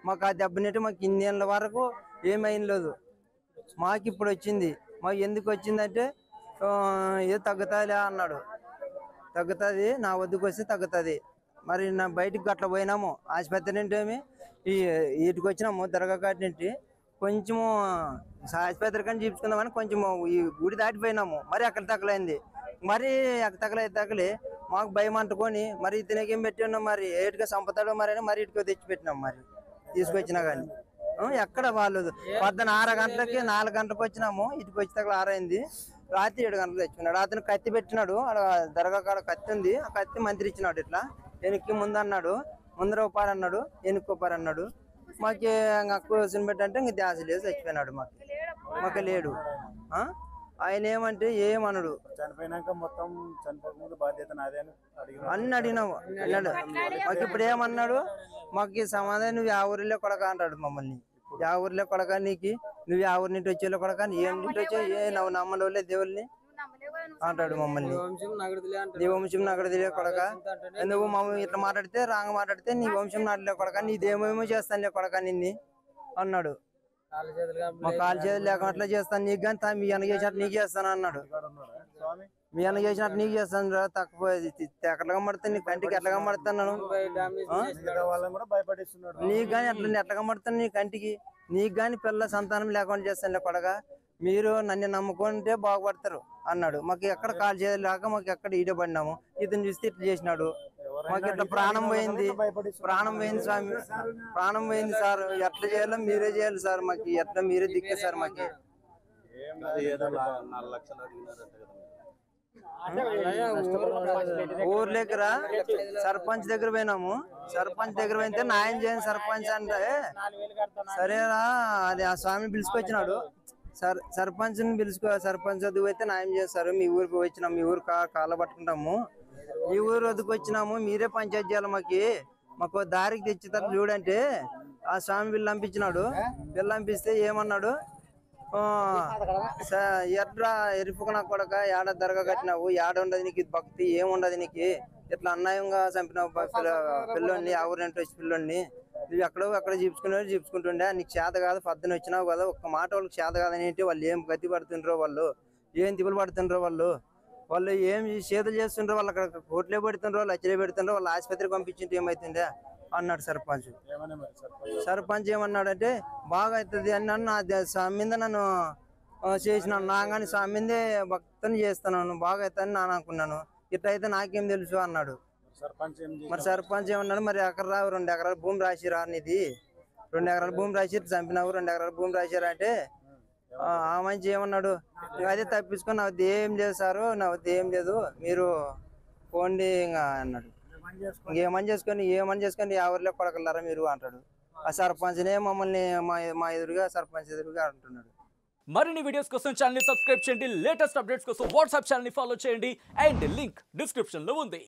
మాకు ఆ దెబ్బనేటి మాకు ఇన్ని ఏళ్ళ వరకు ఏమైన లేదు మాకు ఇప్పుడు వచ్చింది మాకు ఎందుకు వచ్చిందంటే ఆ, ఏదో తగ్గుతాదిలే అన్నాడు తగ్గుతుంది నా వద్దకు వస్తే తగ్గుతుంది మరి నా బయటికి గట్ల పోయినాము ఆసుపత్రి నుండి ఏమి ఈ వీటికి వచ్చినాము దర్గా కాటి నుండి కొంచెము ఆసుపత్రి కానీ చూపించుకుందామని కొంచెము ఈ గుడి దాటిపోయినాము మరి అక్కడ తగలైంది మరి అక్కడ తగలే తగలి మాకు భయం అంటుకొని మరి ఇతనికి ఏం పెట్టి ఉన్నాం మరి ఏటుగా చంపుతాడో మరి అని మరి ఇటుకో తెచ్చి పెట్టినాం మరి తీసుకొచ్చినా కానీ ఎక్కడ వాళ్ళు పొద్దున ఆరు గంటలకి నాలుగు గంటలకు వచ్చినాము ఇటుకు వచ్చి తగల ఆరైంది రాత్రి ఏడు గంటలకు తెచ్చుకున్నాడు అతను కత్తి పెట్టినాడు ఆడ దర్గా కాడ కత్తి ఉంది ఆ కత్తి మంత్రి ఇచ్చినాడు ఇట్లా వెనక్కి ముందు అన్నాడు ముందర రూపాయలు అన్నాడు వెనక్కి రూపాయలు అన్నాడు మాకు కూర్చొని పెట్టంటే ఇంక ధ్యాస లేదు చచ్చిపోయినాడు మాకు మాకు లేడు ఆ? ఆయన ఏమంటే ఏమన్నాడు చనిపోయినాక మొత్తం చనిపోకముందు బాధ్యత నాదే అని అడిగిన అన్ని అడిగినాము అన్నాడు మాకు ఇప్పుడు ఏమన్నాడు మాకు ఈ సమాధానం నువ్వు ఆ ఊరిలో కొడక అంటాడు మమ్మల్ని ఆ ఊరిలో కొడక నీకు నువ్వు ఆ ఊరి నుండి వచ్చేలో కొడక ఏం నుండి వచ్చావు ఏ నువ్వు నమ్మలోలే దేవుల్ని అంటాడు మమ్మల్ని నీ వంశం అక్కడ తెలియ కొడక నువ్వు మమ్మల్ని ఇట్లా మాట్లాడితే రాంగ మాట్లాడితే నీ వంశం నాటిలే కొడక నీదేమేమో చేస్తానులే కొడక నిన్ని అన్నాడు మా కాలు చేతులు లేకుండా అట్లా చేస్తాను నీకు కానీ తా- మీ అన్న చేసినట్టు నీకు చేస్తాను అన్నాడు ఉన్నాడా స్వామి మీ అన్న చేసినట్టు నీకు చేస్తాను రా తక్కువ ఎట్లా కనబడతాను నీ కంటికి ఎట్లా కనబడుతున్నాను ఆ? మిగతా వాళ్ళని కూడా భయపడిస్తున్నాడు నీకు కానీ అట్లా ఎట్లా కనబడుతాను నీ కంటికి నీకు కానీ పిల్ల సంతానం లేకుండా చేస్తాను కొడగా మీరు నన్ను నమ్ముకుంటే బాగుపడతారు అన్నాడు మాకు ఎక్కడ కాల్ చేయలేక మాకు ఎక్కడ ఈడబడినాము ఇతను చూస్తే ఇట్లా చేసినాడు మాకు ఇట్లా ప్రాణం పోయింది ప్రాణం పోయింది స్వామి ప్రాణం పోయింది సార్ ఎట్లా చేయాలో మీరే చేయాలి సార్ మాకు ఎట్లా మీరే దిక్కే సార్ మాకు ఏదో నాలుగు లక్షలు అడిగినారంట కదా ఊరు దగ్గర సర్పంచ్ దగ్గర పోయినాము సర్పంచ్ దగ్గర పోయితే న్యాయం చేయని సర్పంచ్ అంటే సరేరా అది ఆ స్వామి పిలుచుకొచ్చినాడు సర్ సర్పంచ్ పిలుచుకో సర్పంచ్ వద్దకు పోతే న్యాయం చేస్తారు మీ ఊరికి వచ్చినాం మీ ఊరు కా కాళ్ళ పట్టుకుంటాము మీ ఊరు వద్దకు వచ్చినాము మీరే పంచాయతీ చేయాలి మాకి మాకు దారికి తెచ్చుతారు చూడంటే ఆ స్వామి వీళ్ళు పంపించినాడు వీళ్ళు పంపిస్తే ఏమన్నాడు ఆ, స- ఎట్లా ఎరుపుకున్నా కొడక ఏడ దరగ కట్టినావు ఏడ ఉండదు నీకు ఇది భక్తి ఏముండదు నీకు ఇట్లా అన్యాయంగా చంపినావు ప- పిల్ల పిల్లోని ఆ ఊరంటే వచ్చి పిల్లోని నువ్వు ఎక్కడో అక్కడ చూపించుకునే చూపించుకుంటుండే నీకు చేత కాదు పద్దన వచ్చినావు కదా ఒక్క మాట వాళ్ళకి చేత కాదనేంటి వాళ్ళు ఏం గతి పడుతుండ్రో వాళ్ళు ఏం తిప్పులు పడుతుండ్రో వాళ్ళు వాళ్ళు ఏం చేతులు చేస్తుండ్రో వాళ్ళు అక్కడ కోట్లే పెడుతుండ్రో లచ్చలే పెడుతుండ్రో వాళ్ళు ఆసుపత్రికి పంపించింటే ఏమైతుండే అన్నాడు సర్పంచ్ ఏమని మరి సర్పంచ్ సర్పంచ్ ఏమన్నాడంటే బాగా అవుతుంది అని నన్ను ఆ దే- స్వామి మీద నన్ను ఆ, చేసినాను నా కానీ స్వామి మీదే భక్తుని చేస్తున్నాను బాగా అవుతుంది నేను అనుకున్నాను ఇట్లా అయితే నాకేం తెలుసు అన్నాడు సర్పంచ్ ఏం మరి సర్పంచ్ ఏమన్నాడు మరి ఎకరా రెండు ఎకరాల భూమి రాసిరా నీది రెండు ఎకరాల భూమి రాసి చంపినావు రెండు ఎకరాల భూమి రాసిరా అంటే ఆ ఆ మంచి ఏమన్నాడు ఇంకా అదే తప్పించుకొని నా వద్ద ఏం లేదు సారు నా వద్ద ఏం లేదు మీరు పోండి ఇంకా అన్నాడు ఇంకేమని చేసుకొని ఏమని చేసుకొని ఎవరిలో కొడకల్లారా మీరు అంటాడు ఆ సర్పంచ్నే మమ్మల్ని మా మా ఎదురుగా సర్పంచ్ ఎదురుగా అంటున్నాడు మరిన్ని వీడియోస్ కోసం ఛానల్ సబ్స్క్రైబ్ చేయండి లేటెస్ట్ అప్డేట్స్ కోసం వాట్సాప్ ఛానల్ ఫాలో చేయండి అండ్ లింక్ డిస్క్రిప్షన్ లో ఉంది